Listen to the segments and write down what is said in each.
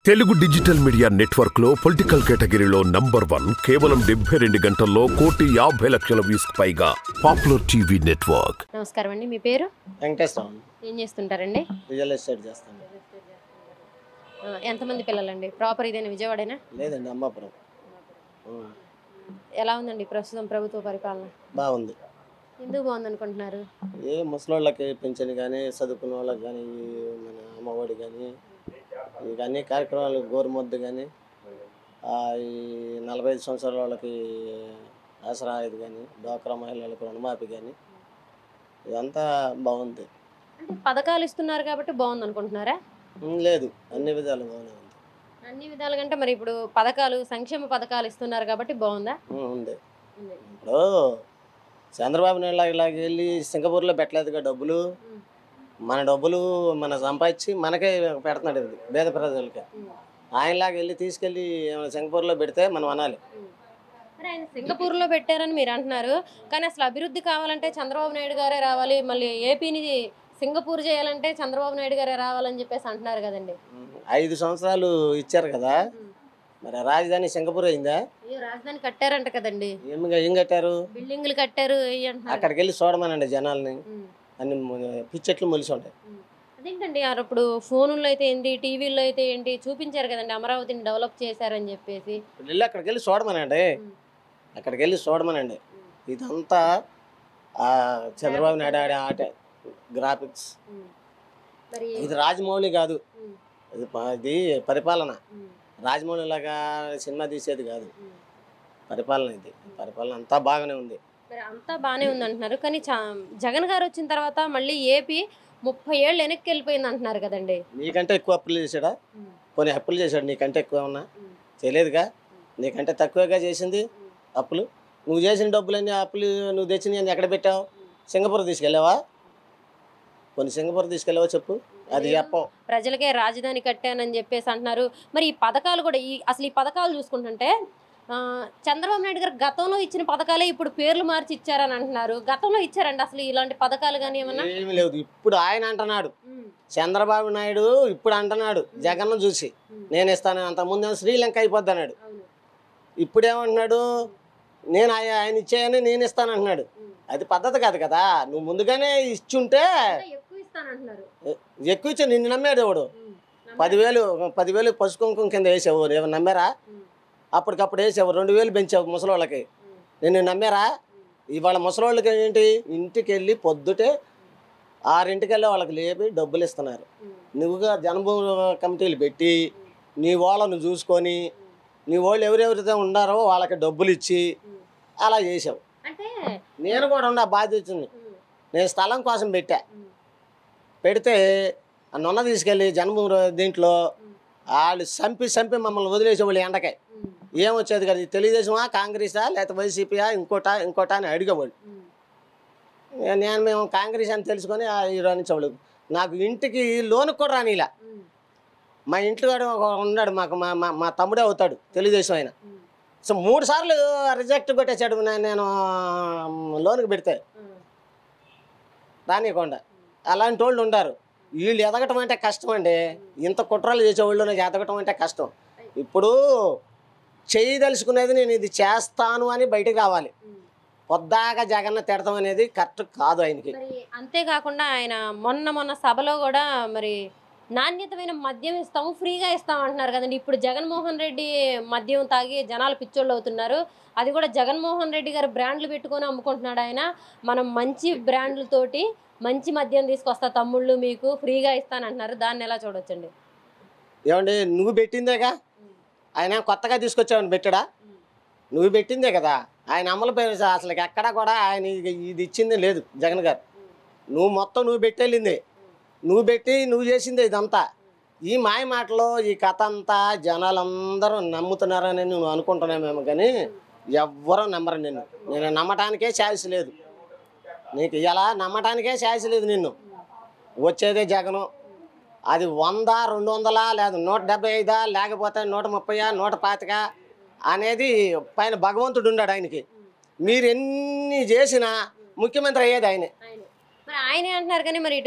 Telugu digital media network లో political కేటగిరీలో number one కేవలం డెబ్బై రెండు గంటల్లో కోటి యాభై లక్షల వ్యూస్ పైగా పాపులర్ టీవీ నెట్వర్క్ నమస్కారం అండి మీ పేరు వెంకటేశ్వరం ఏం చేస్తుంటారండి రియల్ ఎస్టేట్ చేస్తాను ఆ, ఎంతమంది పిల్లలండి ప్రాపర్ ఇదేనా విజయవాడేనా లేదండి అమ్మాపురం ఉం. ఎలా ఉందండి ప్రస్తుతం ప్రభుత్వ పరిపాలన బాగుంది ఎందుకు బాగుంది అనుకుంటున్నారు ఏ ముసలోళ్ళకి పెన్షన్ కానీ చదువుకున్న వాళ్ళకి కానీ మన అమ్మఒడి కానీ ఇక అన్ని కార్యక్రమాలు గోరుముద్దు కానీ ఈ నలభై ఐదు సంవత్సరాల వాళ్ళకి ఆసరా ఇది కానీ డ్వాక్రా మహిళలకు రుణమాఫీ కానీ ఇదంతా బాగుంది అంటే పథకాలు ఇస్తున్నారు కాబట్టి బాగుంది అనుకుంటున్నారా ఉం, లేదు అన్ని విధాలు బాగానే ఉంది అన్ని విధాల కంటే మరి ఇప్పుడు పథకాలు సంక్షేమ పథకాలు ఇస్తున్నారు కాబట్టి బాగుందా ఉం, ఉంది ఇప్పుడు చంద్రబాబు నాయుడు లాగా ఇలాగ వెళ్ళి సింగపూర్లో పెట్టలేదుగా డబ్బులు మన డబ్బులు మన సంపాదించి మనకే పెడుతున్నాడు ఇది పేద ప్రజలకి ఆయనలాగా వెళ్ళి తీసుకెళ్ళి ఏమైనా సింగపూర్లో పెడితే మనం అనాలి మరి ఆయన సింగపూర్ లో పెట్టారని మీరు అంటున్నారు కానీ అసలు అభివృద్ధి కావాలంటే చంద్రబాబు నాయుడు గారే రావాలి మళ్ళీ ఏపీని సింగపూర్ చేయాలంటే చంద్రబాబు నాయుడు గారే రావాలని చెప్పేసి అంటున్నారు కదండి ఐదు సంవత్సరాలు ఇచ్చారు కదా మరి ఆ రాజధాని సింగపూర్ అయిందా అయ్యో రాజధాని కట్టారంట కదండి ఏమి ఏం కట్టారు బిల్డింగ్లు కట్టారు ఇవి అంటున్నారు అక్కడికి వెళ్ళి చూడమనండి జనాల్ని ఉమ్. అన్ని పిచ్చెట్లు మొలిసి ఉంటాయి అదేంటండి ఆ ఇప్పుడు ఫోనుల్లో అయితే ఏంటి టీవీల్లో అయితే ఏంటి చూపించారు కదండి అమరావతిని డెవలప్ చేశారని చెప్పేసి ఇప్పుడు వెళ్ళి అక్కడికి వెళ్ళి చూడమనండి ఉమ్. అక్కడికి వెళ్ళి చూడమనండి ఇదంతా ఆ చంద్రబాబు నాయుడు ఆడే ఆట గ్రాఫిక్స్ ఉమ్. మరి ఇది రాజమౌళి కాదు ఉమ్, ఇది ప- ఇది పరిపాలన ఉమ్, రాజమౌళి లాగా సినిమా తీసేది కాదు ఉమ్. పరిపాలన ఇది పరిపాలన అంతా బాగానే ఉంది మరి అంతా బాగానే ఉంది అంటున్నారు కానీ చా- జగన్ గారు వచ్చిన తర్వాత మళ్ళీ ఏపీ ముప్పై ఏళ్ళు వెనక్కి వెళ్ళిపోయింది అంటున్నారు కదండి నీకంటే ఎక్కువ అప్పులు చేశాడా పోనీ అప్పులు చేశాడు నీకంటే ఎక్కువ ఉన్నా తెలియదుగా నీకంటే తక్కువగా చేసింది అప్పులు నువ్వు చేసిన డబ్బులన్నీ అప్పులు నువ్వు తెచ్చినవి ఎక్కడ పెట్టావు సింగపూర్ తీసుకెళ్ళావా కొన్ని సింగపూర్ తీసుకెళ్ళావా చెప్పు అది చెప్పవు ప్రజలకే రాజధాని కట్టానని చెప్పేసి అంటున్నారు మరి ఈ పథకాలు కూడా ఈ అసలు ఈ పథకాలు చూసుకుంటుంటే ఆ, చంద్రబాబు నాయుడు గారు గతంలో ఇచ్చిన పథకాలే ఇప్పుడు పేర్లు మార్చి ఇచ్చారని అంటున్నారు గతంలో ఇచ్చారండి అసలు ఇలాంటి పథకాలు కానీ ఏమన్నా ఏమీ లేదు ఇప్పుడు ఆయన అంటున్నాడు ఉమ్, చంద్రబాబు నాయుడు ఇప్పుడు అంటున్నాడు జగన్ చూసి నేను ఇస్తాను అంత ముందు శ్రీలంక అయిపోద్ది అన్నాడు అవును. ఇప్పుడు ఏమంటున్నాడు నేను ఆయ- ఆయన ఇచ్చాయని నేను ఇస్తాను అంటున్నాడు ఉమ్. అది పద్ధతి కాదు కదా నువ్వు ముందుగానే ఇచ్చుంటే ఇంకా ఎక్కువ ఇస్తానంటున్నారు ఎక్కువ ఇచ్చి నిన్ను నమ్మేది ఎవడు ఉమ్, పదివేలు పదివేలు పసుపు కుంకుమ కింద వేసావు ఏమన్నా నమ్మారా ఉమ్, అప్పటికప్పుడు వేసావు రెండు వేలు పెంచావు ముసలోళ్ళకి ఉమ్, నిన్ను నమ్మారా ఇవాళ ముసలోళ్ళకి ఏంటి ఇంటికి వెళ్ళి పొద్దుటే ఆరింటికి వెళ్ళి వాళ్ళకి లేపి డబ్బులు ఇస్తున్నారు ఉమ్, నువ్వుగా జనభూమి కమిటీలు పెట్టి నీ వాళ్ళను చూసుకొని నీ వాళ్ళు ఎవరెవరైతే ఉన్నారో వాళ్ళకి డబ్బులు ఇచ్చి ఉమ్. అలా చేసావు అంటే నేను కూడా ఉన్న బాధ్యతని ఉమ్, నేను స్థలం కోసం పెట్టా ఉమ్, పెడితే ఆ నొన్న తీసుకెళ్ళి జన్మభూమి రో- దీంట్లో ఉమ్, వాళ్ళు చంపి చంపి మమ్మల్ని వదిలేసేవాళ్ళు ఎండకే ఉమ్, ఏమొచ్చేది కదా ఇది తెలుగుదేశమా కాంగ్రెసా లేకపోతే వైసీపీయా ఇంకోటా ఇంకోటా అని అడిగేవాళ్ళు ఉమ్, నేను- నేను మేము కాంగ్రెస్ అని తెలుసుకొని ఆ ఈ రాణించేవాళ్ళు నాకు ఇంటికి లోన్ కూడా రానిలా ఉమ్, మా ఇంట్లో వాడు ఒక ఉన్నాడు మాకు మా మా మా తమ్ముడే అవుతాడు తెలుగుదేశం ఆయన ఉమ్, సో మూడు సార్లు రిజెక్ట్ కొట్టేశాడు నేను నేను లోన్కి పెడితే ఉమ్. రానియకుండా అలాంటి వాళ్ళు ఉండారు వీళ్ళు ఎదగటం అంటే కష్టం అండి ఇంత కుట్రలు చేసేవాళ్ళు నాకు ఎదగటం అంటే కష్టం ఇప్పుడు చేయదలుచుకునేది నేను ఇది చేస్తాను అని బయటకు రావాలి ఉమ్. పొద్దాక జగన్న తిడతాం అనేది కరెక్ట్ కాదు ఆయనకి మరి అంతేకాకుండా ఆయన మొన్న మొన్న సభలో కూడా మరి నాణ్యతమైన మద్యం ఇస్తాము ఫ్రీగా ఇస్తాం అంటున్నారు కదండి ఇప్పుడు జగన్మోహన్ రెడ్డి మద్యం తాగి జనాలు పిచ్చోళ్ళు అవుతున్నారు అది కూడా జగన్మోహన్ రెడ్డి గారు బ్రాండ్లు పెట్టుకొని అమ్ముకుంటున్నాడు ఆయన మనం మంచి బ్రాండ్లతోటి మంచి మద్యం తీసుకొస్తా తమ్ముళ్ళు మీకు ఫ్రీగా ఇస్తానంటున్నారు దాన్ని ఎలా చూడొచ్చండి ఏమండి నువ్వు పెట్టిందేగా ఆయన కొత్తగా తీసుకొచ్చావని పెట్టడా నువ్వు పెట్టిందే కదా ఆయన అమలు పోయిన అసలు ఎక్కడా కూడా ఆయన ఇది ఇది ఇచ్చింది లేదు జగన్ గారు నువ్వు మొత్తం నువ్వు పెట్టెళ్ళింది నువ్వు పెట్టి నువ్వు చేసిందే ఇదంతా ఈ మాయ మాటలో ఈ కథ అంతా జనాలందరూ నమ్ముతున్నారని నువ్వు అనుకుంటున్నామేమో కానీ ఎవ్వరూ నమ్మరు నిన్ను నేను నమ్మటానికే ఛాయిస్ లేదు నీకు ఇలా నమ్మటానికే ఛాయిస్ లేదు నిన్ను వచ్చేదే జగను అది వంద రెండు వందలా లేదా నూట డెబ్బై ఐదా లేకపోతే నూట ముప్పయా నూట పాతిక అనేది పైన భగవంతుడు ఉన్నాడు ఆయనకి మీరు ఎన్ని చేసినా ముఖ్యమంత్రి అయ్యేది ఆయనే ఆయన మరి ఆయనే అంటున్నారు కానీ మరి ఇటు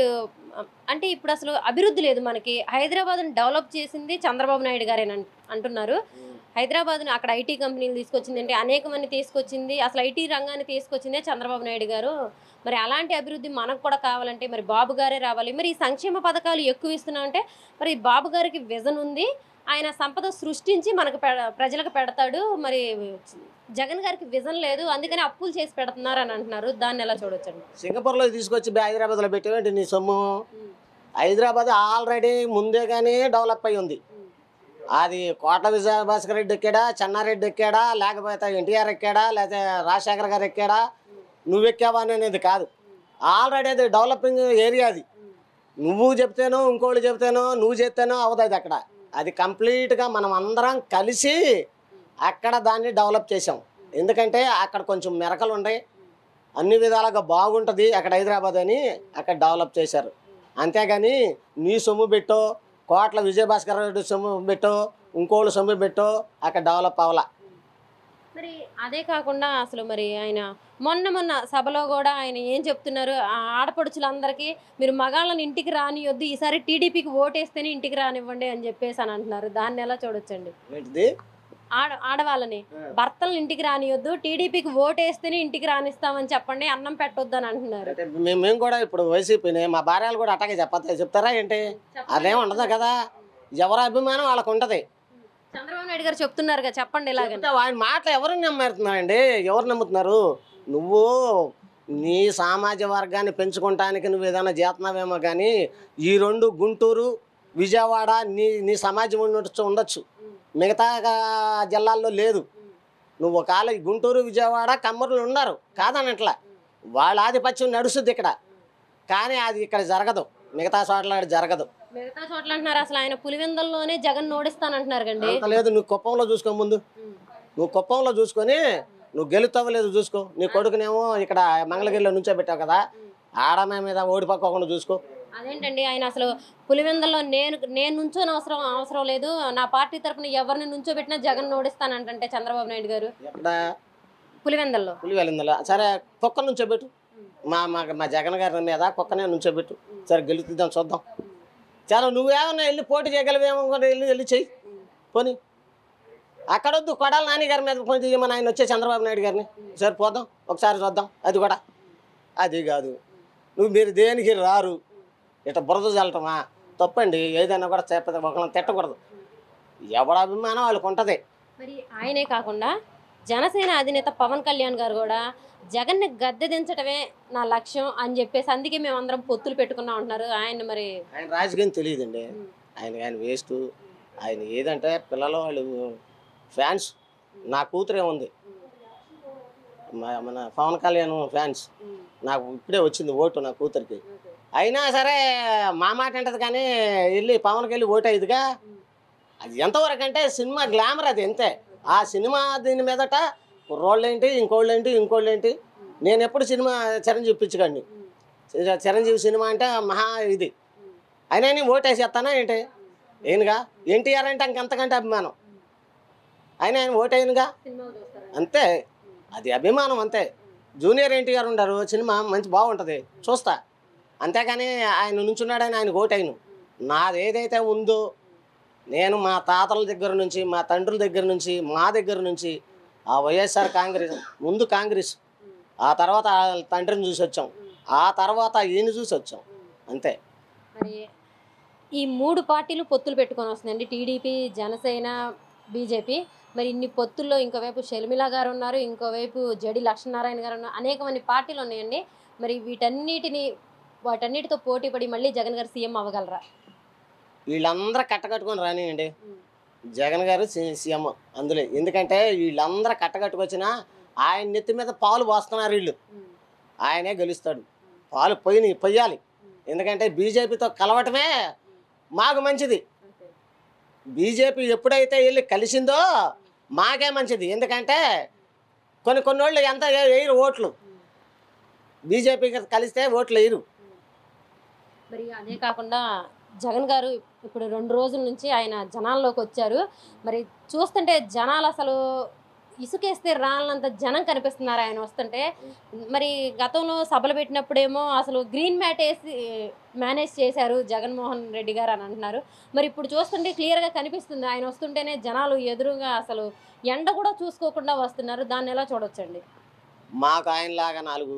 అంటే ఇప్పుడు అసలు అభివృద్ధి లేదు మనకి హైదరాబాద్ని డెవలప్ చేసింది చంద్రబాబు నాయుడు గారే అంటున్నారు హైదరాబాద్ని అక్కడ ఐటీ కంపెనీలు తీసుకొచ్చింది అంటే అనేక మంది తీసుకొచ్చింది అసలు ఐటీ రంగాన్ని తీసుకొచ్చిందే చంద్రబాబు నాయుడు గారు మరి అలాంటి అభివృద్ధి మనకు కూడా కావాలంటే మరి బాబు గారే రావాలి మరి ఈ సంక్షేమ పథకాలు ఎక్కువ ఇస్తున్నా అంటే మరి బాబు గారికి విజన్ ఉంది ఆయన సంపద సృష్టించి మనకు పె- ప్రజలకు పెడతాడు మరి జగన్ గారికి విజన్ లేదు అందుకని అప్పులు చేసి పెడుతున్నారు అని అంటున్నారు దాన్ని ఎలా చూడొచ్చండి సింగపూర్లో తీసుకొచ్చి హైదరాబాద్లో పెట్టేవేంటి నీ సొమ్ము హైదరాబాద్ ఆల్రెడీ ముందే కానీ డెవలప్ అయి ఉంది అది కోట విజయభాస్కర్ రెడ్డి ఎక్కాడా చెన్నారెడ్డి ఎక్కాడా లేకపోతే ఎన్టీఆర్ ఎక్కాడా లేకపోతే రాజశేఖర్ గారు ఎక్కాడా నువ్వు ఎక్కావా అనేది కాదు ఆల్రెడీ అది డెవలపింగ్ ఏరియా అది నువ్వు చెప్తేనో ఇంకోళ్ళు చెప్తేనో నువ్వు చెప్తేనో అవదు అక్కడ అది కంప్లీట్గా మనం అందరం కలిసి అక్కడ దాన్ని డెవలప్ చేసాం ఎందుకంటే అక్కడ కొంచెం మెరకలు ఉన్నాయి అన్ని విధాలుగా బాగుంటుంది అక్కడ హైదరాబాద్ అని అక్కడ డెవలప్ చేశారు అంతేగాని నీ సొమ్ము పెట్టో కోట్ల విజయభాస్కర్ రెడ్డి సొమ్ము పెట్టో ఇంకోళ్ళు సొమ్ము పెట్టో అక్కడ డెవలప్ అవ్వాల మరి అదే కాకుండా అసలు మరి ఆయన మొన్న మొన్న సభలో కూడా ఆయన ఏం చెప్తున్నారు ఆ ఆడపడుచులందరికీ మీరు మగాళ్ళని ఇంటికి రానియొద్దు ఈసారి టీడీపీకి ఓటేస్తేనే ఇంటికి రానివ్వండి అని చెప్పేసి అని అంటున్నారు దాన్ని ఎలా చూడొచ్చండి ఏంటిది ఆడ ఆడవాళ్ళని భర్తలను ఇంటికి రానియొద్దు టీడీపీకి ఓటేస్తేనే ఇంటికి రానిస్తామని చెప్పండి అన్నం పెట్టొద్దు అని అంటున్నారు అంటే మేము మేము కూడా ఇప్పుడు వైసీపీని మా భార్యలు కూడా అట్లాగే చెప్పతా చెప్తారా ఏంటి అదేం ఉండదు కదా ఎవరి అభిమానం వాళ్ళకు ఉంటుంది చంద్రబాబు నాయుడు గారు చెప్తున్నారు కదా చెప్పండి ఇలాగని చెప్తే ఆయన మాటలు ఎవరు నమ్ముతున్నారండి ఎవరు నమ్ముతున్నారు నువ్వు నీ సామాజిక వర్గాన్ని పెంచుకుంటానికి నువ్వు ఏదైనా చేస్తున్నావేమో కానీ ఈ రెండు గుంటూరు విజయవాడ నీ నీ సమాజం ఉండొచ్చు ఉండొచ్చు మిగతా గా- జిల్లాల్లో లేదు నువ్వు ఒకవేళ ఈ గుంటూరు విజయవాడ కమ్మరులు ఉన్నారు కాదనట్లా వాళ్ళ ఆధిపత్యం నడుస్తుంది ఇక్కడ కానీ అది ఇక్కడ జరగదు మిగతా చోట్ల అది జరగదు మిగతా చోట్ల అంటున్నారు అసలు ఆయన పులివెందల్లోనే జగన్ ఓడిస్తానంటున్నారు కండి అంత లేదు నువ్వు కుప్పంలో చూసుకో ముందు నువ్వు కుప్పంలో చూసుకొని నువ్వు గెలుతావో లేదు చూసుకో నీ కొడుకునేమో ఇక్కడ మంగళగిరిలో నుంచో పెట్టావు కదా ఆడమే మీద ఓడిపోకుండా చూసుకో అదేంటండి ఆయన అసలు పులివెందల్లో నేను నేను నుంచోని అవసరం అవసరం లేదు నా పార్టీ తరపున ఎవరిని నుంచోబెట్టినా జగన్ ఓడిస్తానంటే చంద్రబాబు నాయుడు గారు ఎక్కడ పులివెందల్లో పులి వెళ్ళిందిలా సరే కుక్క నుంచోబెట్టు మా మా మా జగన్ గారి మీద కుక్కనే నుంచోబెట్టు సరే గెలుతుందాం చూద్దాం చాలా నువ్వేమన్నా వెళ్ళి పోటీ చేయగలవేమో కూడా వెళ్ళి వెళ్ళి చెయ్యి పోనీ అక్కడొద్దు కొడాలి నాని గారి మీద పోటీ చేయమని ఆయన వచ్చే చంద్రబాబు నాయుడు గారిని సరే పోదాం ఒకసారి చూద్దాం అది కూడా అది కాదు నువ్వు మీరు దేనికి రారు ఇట్లా బురద చల్లటమా తప్పండి ఏదైనా కూడా చెప్పదు ఒకళ్ళని తిట్టకూడదు ఎవడ అభిమానం వాళ్ళకు ఉంటుంది మరి ఆయనే కాకుండా జనసేన అధినేత పవన్ కళ్యాణ్ గారు కూడా జగన్ని గద్దె దించడమే నా లక్ష్యం అని చెప్పేసి అందుకే మేము అందరం పొత్తులు పెట్టుకున్నాం అంటున్నారు ఆయన మరి ఆయన రాజకీయం తెలియదండి ఆయన ఆయన వేస్ట్ ఆయన ఏదంటే పిల్లలు వాళ్ళు ఫ్యాన్స్ నా కూతురే ఉంది మ- మన పవన్ కళ్యాణ్ ఫ్యాన్స్ నాకు ఇప్పుడే వచ్చింది ఓటు నా కూతురికి అయినా సరే మా మాట అంటది కానీ వెళ్ళి పవన్కి వెళ్ళి ఓటు అయ్యిదిగా అది ఎంతవరకు అంటే సినిమా గ్లామర్ అది అంతే ఆ సినిమా దీని మీదట కుర్రోళ్ళు ఏంటి ఇంకోళ్ళు ఏంటి ఇంకోళ్ళు ఏంటి నేను ఎప్పుడు సినిమా చిరంజీవి పిచ్చుకండి చిరంజీవి సినిమా అంటే మహా ఇది అయినా నేను ఓటేసేస్తానా ఏంటి ఏనుగా ఎన్టీఆర్ అంటే ఇంకెంతకంటే అభిమానం అయినా ఆయన ఓటేయనుగా అంతే అది అభిమానం అంతే జూనియర్ ఎన్టీఆర్ ఉండరు సినిమా మంచి బాగుంటుంది చూస్తా అంతేగాని ఆయన నుంచున్నాడని ఆయన ఓటైను నాది ఏదైతే ఉందో నేను మా తాతల దగ్గర నుంచి మా తండ్రుల దగ్గర నుంచి మా దగ్గర నుంచి ఆ వైఎస్ఆర్ కాంగ్రెస్ ముందు కాంగ్రెస్ ఆ తర్వాత వాళ్ళ తండ్రిని చూసి వచ్చాం ఆ తర్వాత ఈయన చూసి వచ్చాం అంతే మరి ఈ మూడు పార్టీలు పొత్తులు పెట్టుకొని వస్తుందండి టీడీపీ జనసేన బీజేపీ మరి ఇన్ని పొత్తుల్లో ఇంకోవైపు షర్మిల గారు ఉన్నారు ఇంకోవైపు జడి లక్ష్మీనారాయణ గారు ఉన్నారు అనేక మంది పార్టీలు ఉన్నాయండి మరి వీటన్నిటిని వాటన్నిటితో పోటీ పడి మళ్ళీ జగన్ గారు సీఎం అవ్వగలరా వీళ్ళందరూ కట్టకట్టుకొని రానియండి జగన్ గారు సి- సీఎం అందులో ఎందుకంటే వీళ్ళందరూ కట్టకట్టుకొచ్చినా ఆయన నెత్తి మీద పాలు పోస్తున్నారు వీళ్ళు ఆయనే గెలుస్తాడు పాలు పొయ్యి పొయ్యాలి ఎందుకంటే బీజేపీతో కలవటమే మాకు మంచిది బీజేపీ ఎప్పుడైతే వెళ్ళి కలిసిందో మాకే మంచిది ఎందుకంటే కొన్ని కొన్ని వాళ్ళు ఎంత వే- వేయరు ఓట్లు బీజేపీకి కలిస్తే ఓట్లు వేయరు మరి అదే కాకుండా జగన్ గారు ఇప్పుడు రెండు రోజుల నుంచి ఆయన జనాల్లోకి వచ్చారు మరి చూస్తుంటే జనాలు అసలు ఇసుకేస్తే రాళ్ళంత జనం కనిపిస్తున్నారు ఆయన వస్తుంటే మరి గతంలో సభలు పెట్టినప్పుడేమో అసలు గ్రీన్ మ్యాట్ వేసి మేనేజ్ చేశారు జగన్మోహన్ రెడ్డి గారు అని అంటున్నారు మరి ఇప్పుడు చూస్తుంటే క్లియర్గా కనిపిస్తుంది ఆయన వస్తుంటేనే జనాలు ఎదురుగా అసలు ఎండ కూడా చూసుకోకుండా వస్తున్నారు దాన్ని ఎలా చూడొచ్చండి మాకు ఆయనలాగా నాలుగు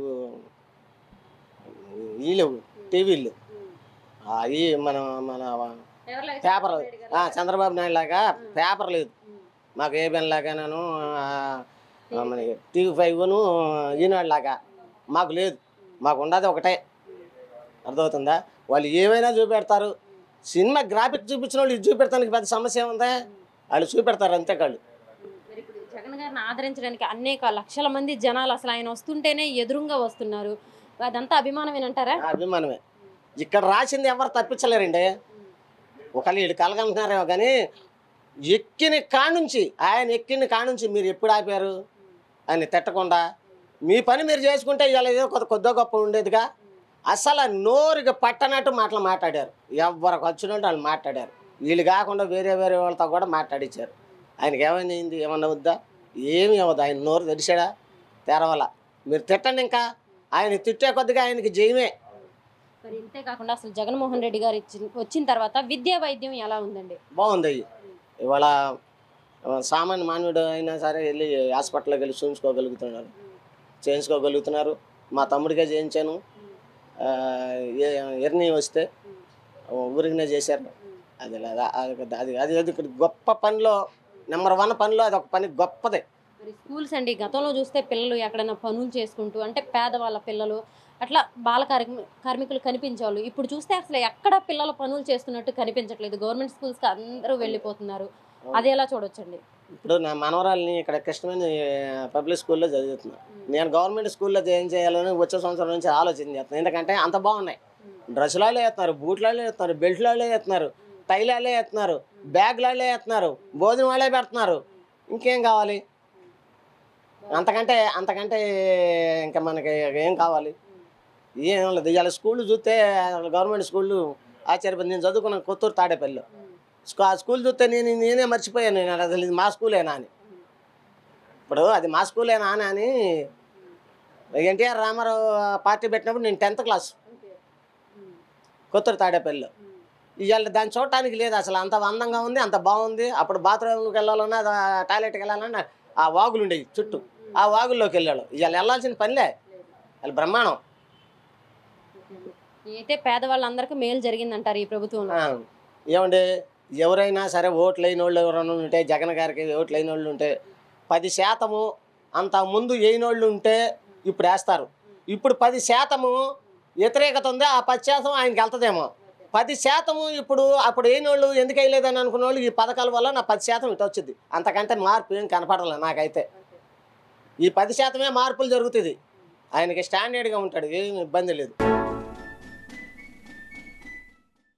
వీళ్ళు టీవీలు అవి మన మన పేపర్ ఆ, చంద్రబాబు నాయుడు లాగా పేపర్ లేదు మాకు ఏ బెన్ లాగాను మన టీవీ ఫైవ్ను ఈనాడు లాగా మాకు లేదు మాకు ఉండదు ఒకటే అర్థమవుతుందా వాళ్ళు ఏమైనా చూపెడతారు సినిమా గ్రాఫిక్ చూపించిన వాళ్ళు ఇది చూపెడతానికి పెద్ద సమస్య ఉందా వాళ్ళు చూపెడతారు అంతే కాళ్ళు మరి ఇప్పుడు జగన్ గారిని ఆదరించడానికి అనేక లక్షల మంది జనాలు అసలు ఆయన వస్తుంటేనే ఎదురుగా వస్తున్నారు అదంతా అభిమానమేనంటారా ఆ అభిమానమే ఇక్కడ రాసింది ఎవరు తప్పించలేరండి ఒకళ్ళు వీడు కలగంటున్నారేమో కానీ ఎక్కిన కానుంచి ఆయన ఎక్కిన కానుంచి మీరు ఎప్పుడు ఆపారు ఆయన తిట్టకుండా మీ పని మీరు చేసుకుంటే ఇవాళ ఏదో కొద్ది కొద్ది గొప్ప ఉండేదిగా అసలు నోరుగా పట్టనట్టు మాటలు మాట్లాడారు ఎవరికి వచ్చినట్టు వాళ్ళు మాట్లాడారు వీళ్ళు కాకుండా వేరే వేరే వాళ్ళతో కూడా మాట్లాడించారు ఆయనకి ఏమైనా అయింది ఏమన్నా వద్దా ఏమి అవ్వదు ఆయన నోరు తెరిచాడా తెరవాల మీరు తిట్టండి ఇంకా ఆయన తిట్టే కొద్దిగా ఆయనకి జయమే మరి ఇంతే కాకుండా అసలు జగన్మోహన్ రెడ్డి గారు ఇచ్చిన వచ్చిన తర్వాత విద్యా వైద్యం ఎలా ఉందండి బాగుంది అయ్యి ఇవాళ ఆ, సామాన్య మానవుడు అయినా సరే వెళ్ళి హాస్పిటల్కి వెళ్ళి చూపించుకోగలుగుతున్నారు చేయించుకోగలుగుతున్నారు మా తమ్ముడికే చేయించాను ఆ, ఏ- ఎర్ని వస్తే ఊరికినే చేశారు అది లేదా అది అది అది అది ఇక్కడ గొప్ప పనిలో నెంబర్ వన్ పనిలో అది ఒక పని గొప్పదే మరి స్కూల్స్ అండి గతంలో చూస్తే పిల్లలు ఎక్కడైనా పనులు చేసుకుంటూ అంటే పేదవాళ్ళ పిల్లలు అట్లా బాల కార్మి కార్మికులు కనిపించేవాళ్ళు ఇప్పుడు చూస్తే అసలు ఎక్కడ పిల్లలు పనులు చేస్తున్నట్టు కనిపించట్లేదు గవర్నమెంట్ స్కూల్స్కి అందరూ వెళ్ళిపోతున్నారు అది ఎలా చూడొచ్చండి ఇప్పుడు నా మనవరాల్ని ఇక్కడ కృష్ణమైన పబ్లిక్ స్కూల్లో చదువుతున్నా నేను గవర్నమెంట్ స్కూల్లో ఏం చేయాలని వచ్చే సంవత్సరం నుంచి ఆలోచన చేస్తున్నాను ఎందుకంటే అంత బాగున్నాయి డ్రెస్సులలో వేస్తున్నారు బూట్లలో వేస్తున్నారు బెల్ట్లలో వేస్తున్నారు టైలలో వేస్తున్నారు బ్యాగ్లలో వేస్తున్నారు భోజనం వాళ్ళే పెడుతున్నారు ఇంకేం కావాలి అంతకంటే అంతకంటే ఇంకా మనకి ఏం కావాలి ఏం లేదు ఇవాళ స్కూళ్ళు చూస్తే గవర్నమెంట్ స్కూళ్ళు ఆశ్చర్యపోయింది నేను చదువుకున్న కొత్తూరు తాడేపల్లిలో స్కూ- ఆ స్కూల్ చూస్తే నేను నేనే మర్చిపోయాను నేను అసలు ఇది మా స్కూలేనా అని ఇప్పుడు అది మా స్కూలేనా అని అని ఎన్టీఆర్ రామారావు పార్టీ పెట్టినప్పుడు నేను టెన్త్ క్లాస్ కొత్తూరు తాడేపల్లిలో ఇవాళ దాన్ని చూడటానికి లేదు అసలు అంత అందంగా ఉంది అంత బాగుంది అప్పుడు బాత్రూమ్కి వెళ్ళాలన్నా అది టాయిలెట్కి వెళ్ళాలన్నా ఆ వాగులు ఉండేవి చుట్టూ ఆ వాగుల్లోకి వెళ్ళాడు ఇవాళ వెళ్ళాల్సిన పనిలే వాళ్ళు బ్రహ్మాండం అయితే పేదవాళ్ళందరికీ మేలు జరిగిందంటారు ఈ ప్రభుత్వంలో ఆ, ఏమండి ఎవరైనా సరే ఓట్లు అయిన వాళ్ళు ఎవరైనా ఉంటే జగన్ గారికి ఓట్లు అయిన వాళ్ళు ఉంటే పది శాతము అంత ముందు వేయని వాళ్ళు ఉంటే ఇప్పుడు వేస్తారు ఇప్పుడు పది శాతము వ్యతిరేకత ఉంది ఆ పది శాతం ఆయనకి వెళ్తుందేమో పది శాతము ఇప్పుడు అప్పుడు వేయని వాళ్ళు ఎందుకు వేయలేదని అనుకున్న వాళ్ళు ఈ పథకాల వల్ల నా పది శాతం ఇటు వచ్చింది అంతకంటే మార్పు ఏం కనపడలే నాకైతే ఈ పది శాతమే మార్పులు జరుగుతుంది ఆయనకి స్టాండర్డ్గా ఉంటాడు ఏం ఇబ్బంది లేదు